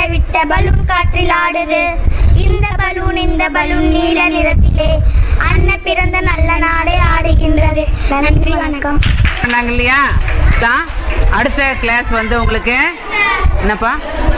விட்ட பலூன் காற்றில் ஆடுது இந்த பலூன் இந்த பலூன் நீல நிறத்திலே அண்ணன் பிறந்த நல்ல நாடே ஆடுகின்றது நன்றி வணக்கம் பண்ணாங்க இல்லையா தான் அடுத்த கிளாஸ் வந்து உங்களுக்கு என்னப்பா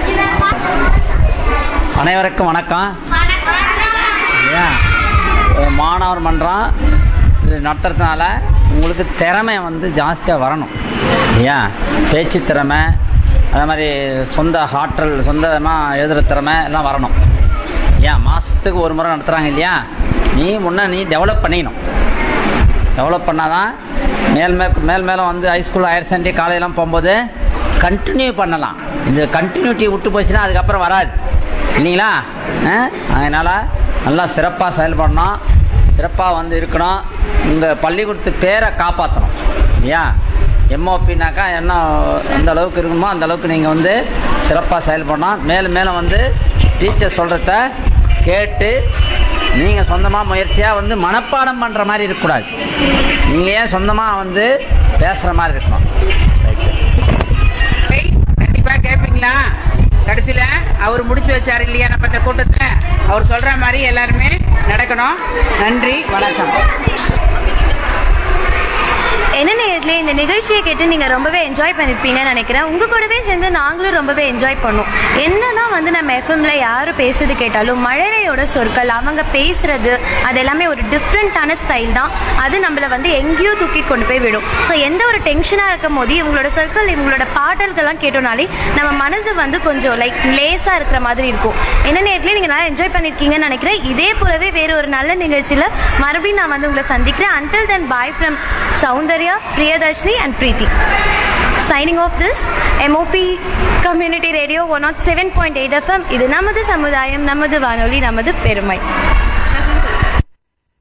அனைவருக்கும் வணக்கம் ஏன் ஒரு மாணவர் மன்றம் இது நடத்துறதுனால உங்களுக்கு திறமை வந்து ஜாஸ்தியாக வரணும் ஏன் பேச்சு திறமை அதே மாதிரி சொந்த ஆற்றல் சொந்தமாக எழுதுகிற திறமை எல்லாம் வரணும் ஏன் மாதத்துக்கு ஒரு முறை நடத்துகிறாங்க இல்லையா நீ முன்ன நீ டெவலப் பண்ணிக்கணும் டெவலப் பண்ணாதான் மேல் மே மேல் மேலே வந்து ஹைஸ்கூல் ஹையர் செகண்டரி காலேஜெலாம் போகும்போது கண்டினியூ பண்ணலாம் இந்த கண்டினியூட்டி விட்டு போச்சுன்னா அதுக்கப்புறம் வராது இல்லைங்களா அதனால் நல்லா சிறப்பாக செயல்படணும் சிறப்பாக வந்து இருக்கணும் உங்கள் பள்ளிக்கூடத்து பேரை காப்பாற்றணும் இல்லையா எம்ஓபினாக்கா என்ன எந்த அளவுக்கு இருக்கணுமோ அந்த அளவுக்கு நீங்கள் வந்து சிறப்பாக செயல்படணும் மேலும் மேலும் வந்து டீச்சர் சொல்கிறத கேட்டு நீங்கள் சொந்தமாக முயற்சியாக வந்து மனப்பாடம் பண்ணுற மாதிரி இருக்கக்கூடாது நீங்கள் ஏன் சொந்தமாக வந்து பேசுகிற மாதிரி இருக்கணும் ஏய், கண்டிப்பா கேட்பீங்களா கடைசியில அவர் முடிச்சு வச்சாரு இல்லையா நம்ம இந்த கூட்டத்தை அவர் சொல்ற மாதிரி எல்லாருமே நடக்கணும் நன்றி வணக்கம் என்ன நேரத்துல இந்த நிகழ்ச்சியை கேட்டு நீங்க ரொம்பவே என்ஜாய் பண்ணிருப்பீங்கன்னு நினைக்கிறேன் உங்க கூடவே சேர்ந்து நாங்களும் ரொம்பவே என்ஜாய் பண்ணோம் என்னதான் வந்து நம்ம எஃப்எம்ல யாரு பேசுறது கேட்டாலும் மழலையோட சொற்கள் அவங்க பேசுறது அது எல்லாமே ஒரு டிஃப்ரெண்டான ஸ்டைல் தான் அது நம்மள வந்து எங்கேயோ தூக்கி கொண்டு போய் விடும் ஸோ எந்த ஒரு டென்ஷனா இருக்கும் போது இவங்களோட சொற்கள் இவங்களோட பாடல்கள்லாம் கேட்டோம்னாலே நம்ம மனது வந்து கொஞ்சம் லைக் லேசா இருக்கிற மாதிரி இருக்கும் என்ன நேரத்துல நீங்க நல்லா என்ஜாய் பண்ணிருக்கீங்கன்னு நினைக்கிறேன் இதே போலவே வேற ஒரு நல்ல நிகழ்ச்சியில மறுபடியும் நான் வந்து உங்களை சந்திக்கிறேன் until then bye from Soundarya Priyadarshini and Preethi signing off this M O P community radio one naught seven point eight FM இது நமது சமுதாயம் நமது வானொலி நமது பெருமை